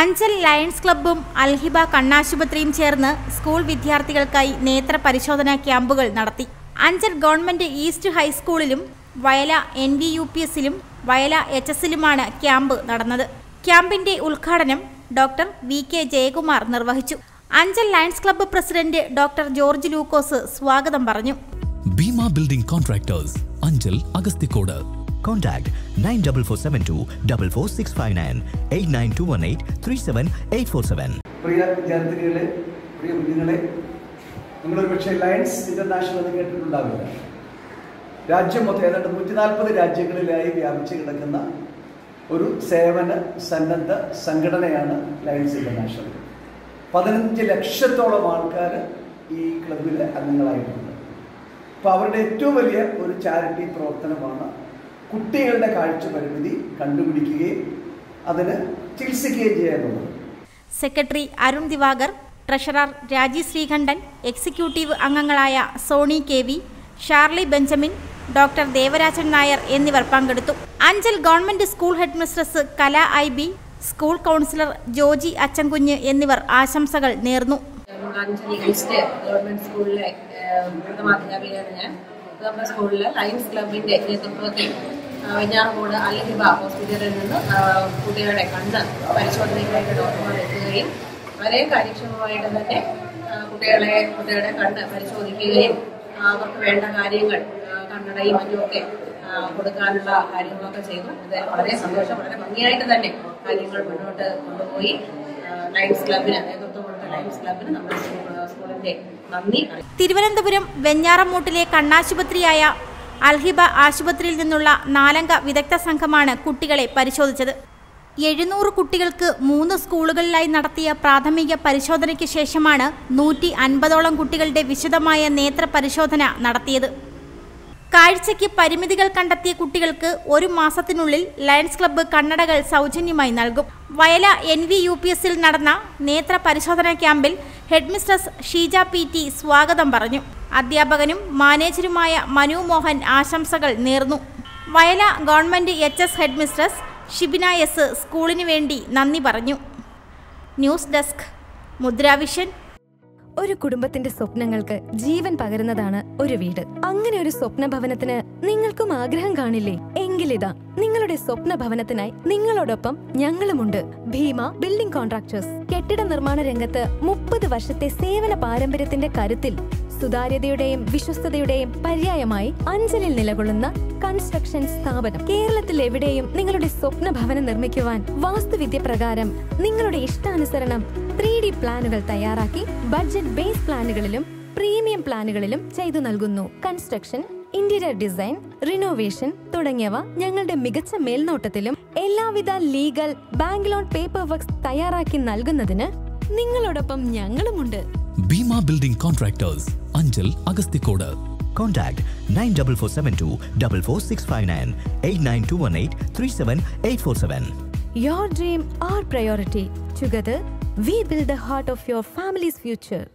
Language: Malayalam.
അഞ്ചൽ ലയൺസ് ക്ലബ്ബും അൽഹിബ കണ്ണാശുപത്രിയും ചേർന്ന് സ്കൂൾ വിദ്യാർത്ഥികൾക്കായി നേത്ര പരിശോധനാ ക്യാമ്പുകൾ നടത്തി അഞ്ചൽ ഗവൺമെന്റ് ഈസ്റ്റ് ഹൈസ്കൂളിലും Vayala N V U P എസിലും വയല എച്ച് എസിലുമാണ് ക്യാമ്പ് നടന്നത് ക്യാമ്പിന്റെ ഉദ്ഘാടനം ഡോക്ടർ വി കെ ജയകുമാർ നിർവഹിച്ചു Anchal Lions club president doctor George Lukose സ്വാഗതം പറഞ്ഞു Bhima building contractors Anchal Agasthikode Contact 94472 44659 89218 37847. പ്രിയ വിദ്യാർത്ഥിനികളെ പ്രിയ കുഞ്ഞുങ്ങളെ നിങ്ങളൊരു പക്ഷേ ലയൺസ് ഇന്റർനാഷണൽ എന്ന് കേട്ടിട്ടുണ്ടാവില്ല രാജ്യം മൊത്തം ഏതാണ്ട് നൂറ്റി നാൽപ്പത് രാജ്യങ്ങളിലായി വ്യാപിച്ചു കിടക്കുന്ന ഒരു സേവന സന്നദ്ധ സംഘടനയാണ് ലയൺസ് ഇന്റർനാഷണൽ പതിനഞ്ച് ലക്ഷത്തോളം ആൾക്കാർ ഈ ക്ലബിൽ അംഗങ്ങളായിട്ടുണ്ട് അപ്പോൾ അവരുടെ ഏറ്റവും വലിയ ഒരു ചാരിറ്റി പ്രവർത്തനമാണ് കുട്ടികളുടെ കാഴ്ച പരിമിതി കണ്ടുപിടിക്കുകയും അതിന് ചികിത്സിക്കുകയും ചെയ്യുക എന്നുള്ളത് secretary Arun Diwakar treasurer Rajeev Sreekantan executive അംഗങ്ങളായ Soni K V Sharly Benjamin doctor Devarajan Nair എന്നിവർ പങ്കെടുത്തു Anchal government school head mistress Kala I B school counsellor Joji Achankunju എന്നിവർ ആശംസകൾ നേർന്നു അഞ്ചൽ ഈസ്റ്റ് ഗവൺമെന്റ് സ്കൂളിലെ ഏഹ്, പ്രഥമാധ്യാപികയാണ് ഞാൻ നമ്മുടെ സ്കൂളിലെ ലയൺസ് ക്ലബിന്റെ നേതൃത്വത്തിൽ ആ, വെഞ്ഞാറമൂട് അൽഹിബ ഹോസ്പിറ്റലിൽ നിന്ന് ആ, കുട്ടികളുടെ കണ്ണ് പരിശോധനയ്ക്കായിട്ട് ഡോക്ടർമാർ എത്തുകയും വളരെ കാര്യക്ഷമമായിട്ട് തന്നെ ആ, കുട്ടികളെ കുട്ടികളുടെ കണ്ണ് പരിശോധിക്കുകയും ആ, അവർക്ക് വേണ്ട കാര്യങ്ങൾ ആ, കണ്ണടയും മറ്റുമൊക്കെ ആ, കൊടുക്കാനുള്ള കാര്യങ്ങളൊക്കെ ചെയ്തു ഇത് വളരെ സന്തോഷം വളരെ ഭംഗിയായിട്ട് തന്നെ കാര്യങ്ങൾ മുന്നോട്ട് കൊണ്ടുപോയി ആ, ലയൺസ് ക്ലബിന് നേതൃത്വം കൊടുത്ത ലയൺസ് ക്ലബിന് നമ്മുടെ സ്കൂ- സ്കൂളിന്റെ നന്ദി അറിയിക്കുന്നു തിരുവനന്തപുരം വെഞ്ഞാറമൂട്ടിലെ കണ്ണാശുപത്രിയായ അൽഹിബ ആശുപത്രിയിൽ നിന്നുള്ള നാലംഗ വിദഗ്ധ സംഘമാണ് കുട്ടികളെ പരിശോധിച്ചത് എഴുന്നൂറ് കുട്ടികൾക്ക് മൂന്ന് സ്കൂളുകളിലായി നടത്തിയ പ്രാഥമിക പരിശോധനയ്ക്ക് ശേഷമാണ് നൂറ്റി അൻപതോളം കുട്ടികളുടെ വിശദമായ നേത്ര പരിശോധന നടത്തിയത് കാഴ്ചയ്ക്ക് പരിമിതികൾ കണ്ടെത്തിയ കുട്ടികൾക്ക് ഒരു മാസത്തിനുള്ളിൽ ലയൺസ് ക്ലബ്ബ് കണ്ണടകൾ സൗജന്യമായി നൽകും Vayala N V U P എസിൽ നടന്ന നേത്ര പരിശോധനാ ക്യാമ്പിൽ ഹെഡ്മിസ്ട്രസ് ഷീജ പി ടി സ്വാഗതം പറഞ്ഞു അധ്യാപകനും മാനേജരുമായ മനു മോഹൻ ആശംസകൾ നേർന്നു Vayala government H S headmistress Shibina S സ്കൂളിന് വേണ്ടി നന്ദി പറഞ്ഞു ന്യൂസ് ഡെസ്ക് മുദ്രാവിഷൻ ഒരു കുടുംബത്തിന്റെ സ്വപ്നങ്ങൾക്ക് ജീവൻ പകരുന്നതാണ് ഒരു വീട് അങ്ങനെ ഒരു സ്വപ്ന ഭവനത്തിന് നിങ്ങൾക്കും ആഗ്രഹം കാണില്ലേ എങ്കിലിതാ നിങ്ങളുടെ സ്വപ്ന ഭവനത്തിനായി നിങ്ങളോടൊപ്പം ഞങ്ങളുമുണ്ട് ഭീമ ബിൽഡിംഗ് കോൺട്രാക്ടേഴ്സ് കെട്ടിട നിർമ്മാണ രംഗത്ത് മുപ്പത് വർഷത്തെ സേവന പാരമ്പര്യത്തിന്റെ കരുത്തിൽ സുതാര്യതയുടെയും വിശ്വസ്തതയുടെയും പര്യായമായി അഞ്ചലിൽ നിലകൊള്ളുന്ന കൺസ്ട്രക്ഷൻ സ്ഥാപനം കേരളത്തിൽ എവിടെയും നിങ്ങളുടെ സ്വപ്ന ഭവനം നിർമ്മിക്കുവാൻ വാസ്തുവിദ്യ പ്രകാരം നിങ്ങളുടെ ഇഷ്ടാനുസരണം ത്രീ ഡി പ്ലാനുകൾ തയ്യാറാക്കി ബഡ്ജറ്റ് ബേസ് പ്ലാനുകളിലും പ്രീമിയം പ്ലാനുകളിലും ചെയ്തു നൽകുന്നു കൺസ്ട്രക്ഷൻ ഇന്റീരിയർ ഡിസൈൻ റിനോവേഷൻ തുടങ്ങിയവ ഞങ്ങളുടെ മികച്ച മേൽനോട്ടത്തിലും എല്ലാവിധ legal bank loan paper works തയ്യാറാക്കി നൽകുന്നതിന് നിങ്ങളോടൊപ്പം ഞങ്ങളുമുണ്ട് Bhima building contractors Anchal Agasthikode Contact 94472 44659 89218 37847. Your dream, our priority. Together, we build the heart of your family's future.